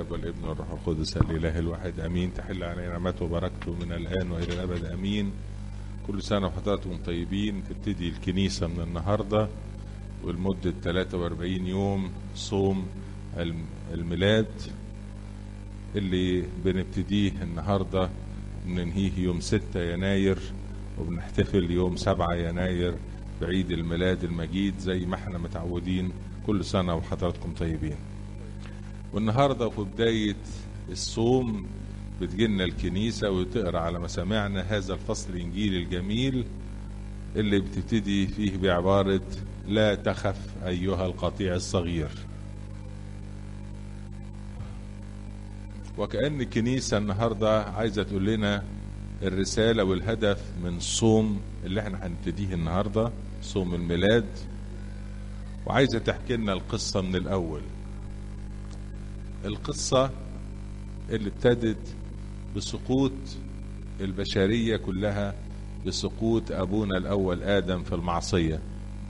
الاب والابن والروح القدس الاله الواحد امين تحل علينا نعمته وبركته من الان والى الابد امين كل سنه وحضراتكم طيبين تبتدي الكنيسه من النهارده ولمده 43 يوم صوم الم- الميلاد اللي بنبتديه النهارده وبننهيه يوم 6 يناير وبنحتفل يوم 7 يناير بعيد الميلاد المجيد زي ما احنا متعودين كل سنه وحضراتكم طيبين والنهارده في بدايه الصوم بتجيلنا الكنيسه وتقرا على مسامعنا هذا الفصل الانجيلي الجميل اللي بتبتدي فيه بعباره لا تخف ايها القطيع الصغير وكأن الكنيسة النهاردة عايزة تقول لنا الرسالة والهدف من الصوم اللي احنا هنبتديه النهاردة صوم الميلاد وعايزة تحكي لنا القصة من الأول القصة اللي ابتدت بسقوط البشرية كلها بسقوط أبونا الأول آدم في المعصية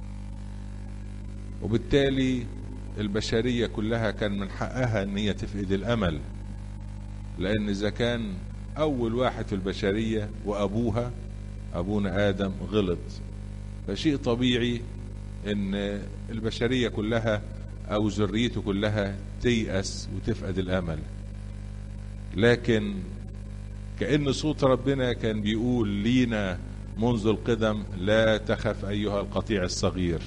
وبالتالي البشرية كلها كان من حقها أن هي تفقد الأمل لأن إذا كان أول واحد في البشرية وأبوها أبونا آدم غلط فشيء طبيعي أن البشرية كلها أو ذريته كلها تيأس وتفقد الأمل لكن كأن صوت ربنا كان بيقول لينا منذ القدم لا تخف أيها القطيع الصغير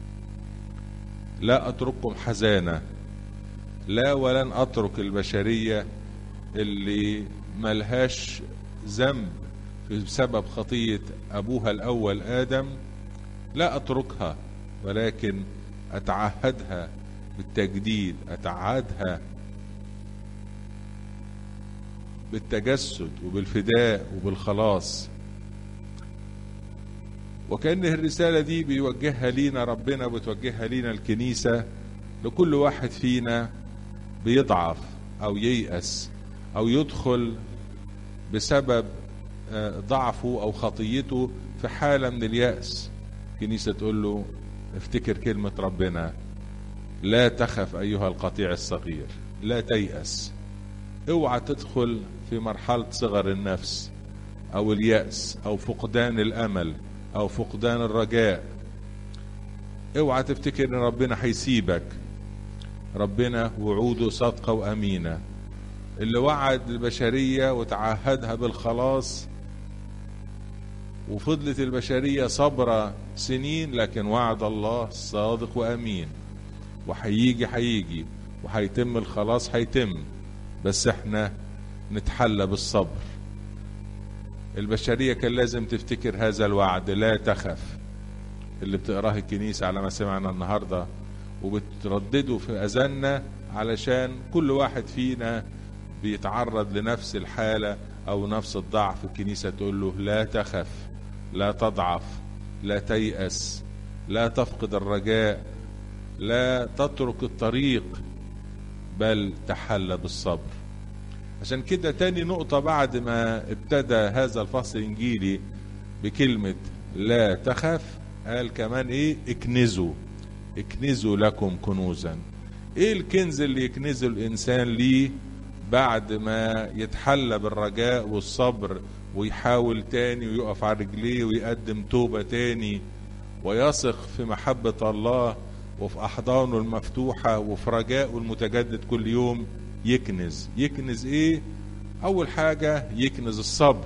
لا أترككم حزانة لا ولن أترك البشرية اللي ملهاش ذنب بسبب خطية أبوها الأول آدم لا أتركها ولكن أتعهدها بالتجديد أتعهدها بالتجسد وبالفداء وبالخلاص وكأن الرسالة دي بيوجهها لينا ربنا وبتوجهها لينا الكنيسة لكل واحد فينا بيضعف أو ييأس أو يدخل بسبب آه، ضعفه أو خطيته في حالة من اليأس كنيسة تقول له افتكر كلمة ربنا لا تخف أيها القطيع الصغير لا تيأس اوعى تدخل في مرحلة صغر النفس أو اليأس أو فقدان الأمل أو فقدان الرجاء اوعى تفتكر ان ربنا هيسيبك ربنا وعوده صادقة وأمينة اللي وعد البشرية وتعهدها بالخلاص وفضلت البشرية صبرة سنين لكن وعد الله صادق وأمين وهيجي هيجي وهيتم الخلاص هيتم بس احنا نتحلى بالصبر البشرية كان لازم تفتكر هذا الوعد لا تخف اللي بتقراه الكنيسة على ما سمعنا النهاردة وبتردده في أذاننا علشان كل واحد فينا بيتعرض لنفس الحالة أو نفس الضعف الكنيسة تقول له لا تخف لا تضعف لا تيأس لا تفقد الرجاء لا تترك الطريق بل تحلى بالصبر عشان كده تاني نقطة بعد ما ابتدى هذا الفصل الإنجيلي بكلمة لا تخف قال كمان ايه اكنزوا اكنزوا لكم كنوزا ايه الكنز اللي يكنزه الانسان ليه بعد ما يتحلى بالرجاء والصبر ويحاول تاني ويقف على رجليه ويقدم توبة تاني ويثق في محبة الله وفي أحضانه المفتوحة وفي رجائه المتجدد كل يوم يكنز يكنز ايه اول حاجة يكنز الصبر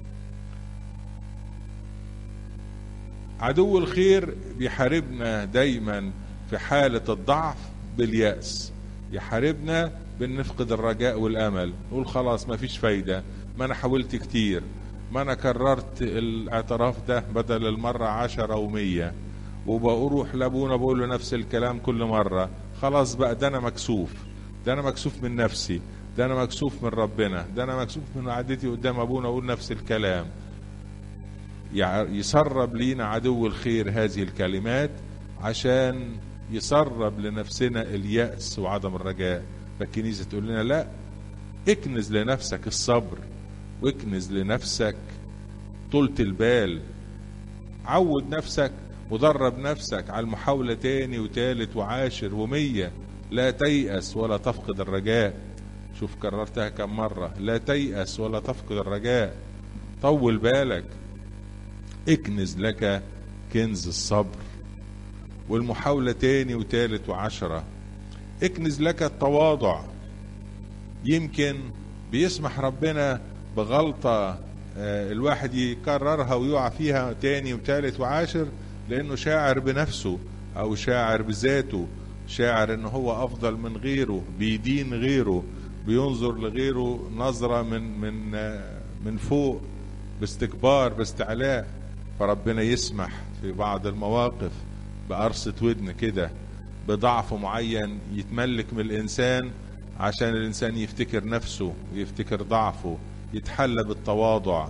عدو الخير بيحاربنا دايما في حالة الضعف باليأس يحاربنا بنفقد الرجاء والأمل نقول خلاص ما فيش فايدة ما أنا حاولت كتير ما أنا كررت الاعتراف ده بدل المرة عشرة ومية وبروح لابونا بقول له نفس الكلام كل مرة خلاص بقى ده أنا مكسوف ده أنا مكسوف من نفسي ده أنا مكسوف من ربنا ده أنا مكسوف من قعدتي قدام أبونا أقول نفس الكلام يع- يسرب لينا عدو الخير هذه الكلمات عشان يسرب لنفسنا اليأس وعدم الرجاء فالكنيسة تقول لنا لا اكنز لنفسك الصبر واكنز لنفسك طولة البال عود نفسك ودرب نفسك على المحاولة تاني وتالت وعاشر ومية لا تيأس ولا تفقد الرجاء شوف كررتها كم مرة لا تيأس ولا تفقد الرجاء طول بالك اكنز لك كنز الصبر والمحاولة تاني وتالت وعشرة اكنز لك التواضع يمكن بيسمح ربنا بغلطة الواحد يكررها ويقع فيها تاني وتالت وعاشر لانه شاعر بنفسه او شاعر بذاته شاعر ان هو افضل من غيره بيدين غيره بينظر لغيره نظرة من من من فوق باستكبار باستعلاء فربنا يسمح في بعض المواقف بقرصة ودن كده بضعف معين يتملك من الإنسان عشان الإنسان يفتكر نفسه ويفتكر ضعفه يتحلى بالتواضع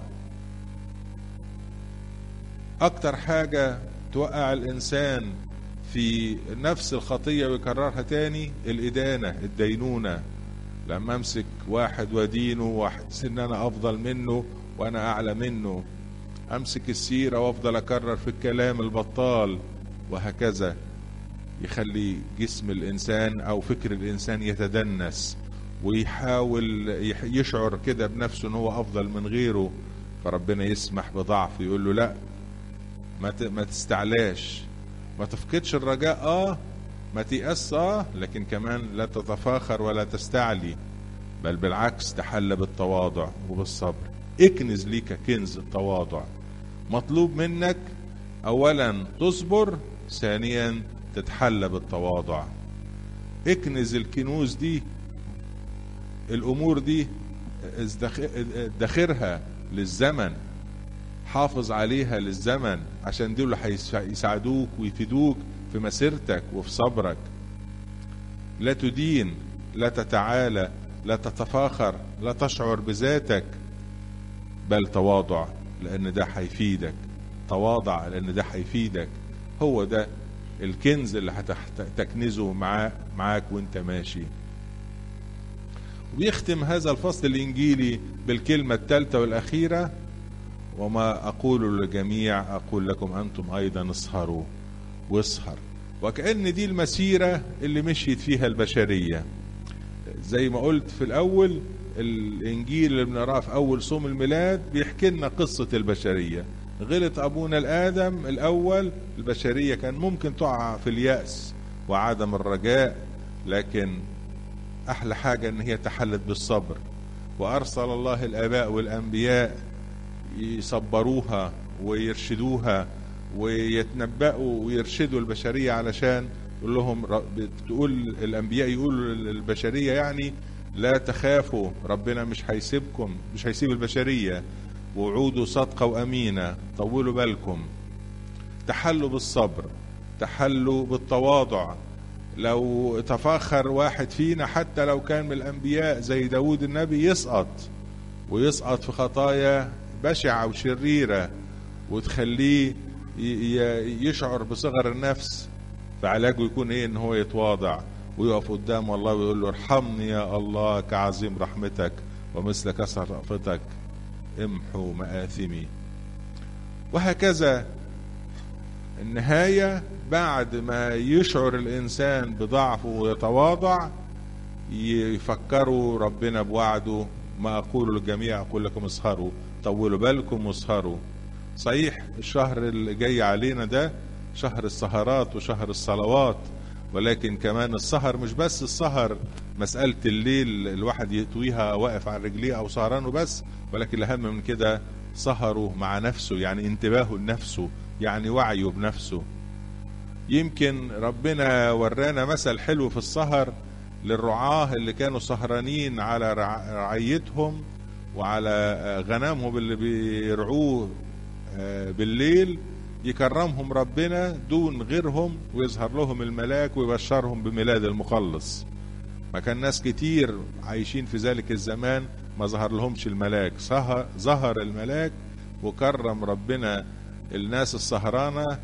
أكتر حاجة توقع الإنسان في نفس الخطية ويكررها تاني الإدانة الدينونة لما أمسك واحد ودينه واحس إن أنا أفضل منه وأنا أعلى منه أمسك السيرة وأفضل أكرر في الكلام البطال وهكذا يخلي جسم الإنسان أو فكر الإنسان يتدنس ويحاول يشعر كده بنفسه ان هو افضل من غيره فربنا يسمح بضعف يقول له لا ما ما تستعلاش ما تفقدش الرجاء اه ما تيأس اه لكن كمان لا تتفاخر ولا تستعلي بل بالعكس تحلى بالتواضع وبالصبر اكنز ليك كنز التواضع مطلوب منك اولا تصبر ثانيا تتحلى بالتواضع اكنز الكنوز دي الامور دي ادخرها للزمن حافظ عليها للزمن عشان دول هيساعدوك ويفيدوك في مسيرتك وفي صبرك لا تدين لا تتعالى لا تتفاخر لا تشعر بذاتك بل تواضع لان ده هيفيدك تواضع لان ده هيفيدك هو ده الكنز اللي هتكنزه معاه معاك وانت ماشي ويختم هذا الفصل الإنجيلي بالكلمة الثالثة والأخيرة وما أقول للجميع أقول لكم أنتم أيضا اسهروا واسهر وكأن دي المسيرة اللي مشيت فيها البشرية زي ما قلت في الأول الإنجيل اللي بنقراه في أول صوم الميلاد بيحكي لنا قصة البشرية غلط أبونا الآدم الأول البشرية كان ممكن تقع في اليأس وعدم الرجاء لكن احلى حاجة ان هي تحلت بالصبر وارسل الله الاباء والانبياء يصبروها ويرشدوها ويتنبأوا ويرشدوا البشرية علشان يقول لهم تقول الانبياء يقولوا للبشرية يعني لا تخافوا ربنا مش هيسيبكم مش هيسيب البشرية وعوده صادقة وأمينة طولوا بالكم تحلوا بالصبر تحلوا بالتواضع لو تفاخر واحد فينا حتى لو كان من الأنبياء زي داود النبي يسقط ويسقط في خطايا بشعة وشريرة وتخليه يشعر بصغر النفس فعلاجه يكون ايه ان هو يتواضع ويقف قدام الله ويقول له ارحمني يا الله كعظيم رحمتك ومثل كسر رأفتك امحو مآثمي وهكذا النهاية بعد ما يشعر الإنسان بضعفه ويتواضع يفكروا ربنا بوعده ما أقول للجميع أقول لكم اسهروا طولوا بالكم واسهروا صحيح الشهر اللي جاي علينا ده شهر السهرات وشهر الصلوات ولكن كمان السهر مش بس السهر مسألة الليل الواحد يطويها واقف على رجليه أو سهران وبس ولكن الأهم من كده سهره مع نفسه يعني انتباهه لنفسه يعني وعيه بنفسه يمكن ربنا ورانا مثل حلو في السهر للرعاة اللي كانوا سهرانين على رعيتهم وعلى غنمهم اللي بيرعوه بالليل يكرمهم ربنا دون غيرهم ويظهر لهم الملاك ويبشرهم بميلاد المخلص ما كان ناس كتير عايشين في ذلك الزمان ما ظهر لهمش الملاك ظهر الملاك وكرم ربنا الناس السهرانة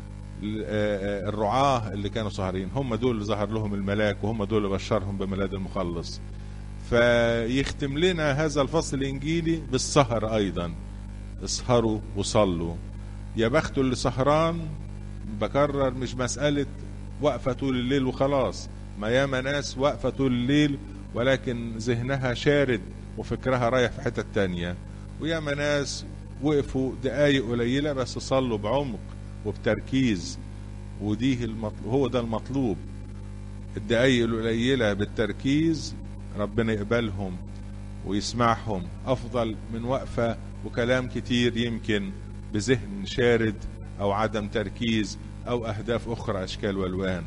الرعاة اللي كانوا سهرين هم دول اللي ظهر لهم الملاك وهم دول اللي بشرهم بميلاد المخلص فيختم لنا هذا الفصل الإنجيلي بالسهر أيضا اسهروا وصلوا يا بخته اللي سهران بكرر مش مسألة وقفة طول الليل وخلاص ما ياما ناس واقفة طول الليل ولكن ذهنها شارد وفكرها رايح في حتة تانية وياما ناس وقفوا دقايق قليلة بس صلوا بعمق وبتركيز ودي المطلوب هو ده المطلوب الدقايق القليلة بالتركيز ربنا يقبلهم ويسمعهم أفضل من وقفة وكلام كتير يمكن بذهن شارد أو عدم تركيز أو أهداف أخرى أشكال والوان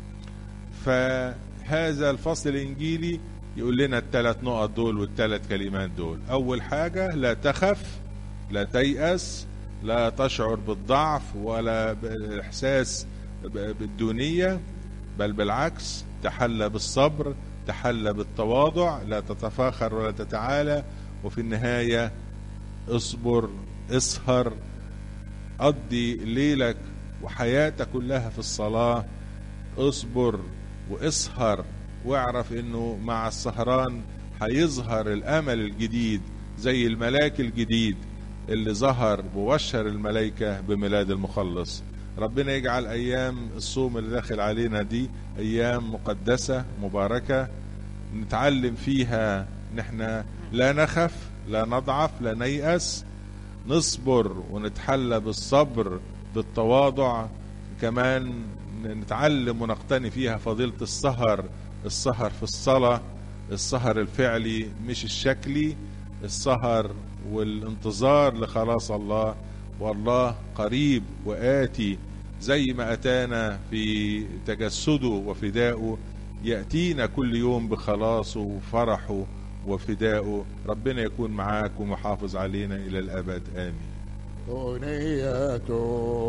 فهذا الفصل الإنجيلي يقول لنا الثلاث نقط دول والثلاث كلمات دول أول حاجة لا تخف لا تيأس لا تشعر بالضعف ولا بالإحساس بالدونية بل بالعكس تحلى بالصبر تحلى بالتواضع لا تتفاخر ولا تتعالى وفي النهاية اصبر اسهر قضي ليلك وحياتك كلها في الصلاة اصبر واسهر واعرف انه مع السهران هيظهر الامل الجديد زي الملاك الجديد اللي ظهر وبشر الملائكة بميلاد المخلص ربنا يجعل ايام الصوم اللي داخل علينا دي ايام مقدسة مباركة نتعلم فيها ان احنا لا نخف لا نضعف لا نيأس نصبر ونتحلى بالصبر بالتواضع كمان نتعلم ونقتني فيها فضيلة السهر السهر في الصلاة السهر الفعلي مش الشكلي السهر والانتظار لخلاص الله والله قريب وآتي زي ما أتانا في تجسده وفدائه يأتينا كل يوم بخلاصه وفرحه وفدائه ربنا يكون معاك ومحافظ علينا إلى الأبد آمين ثنية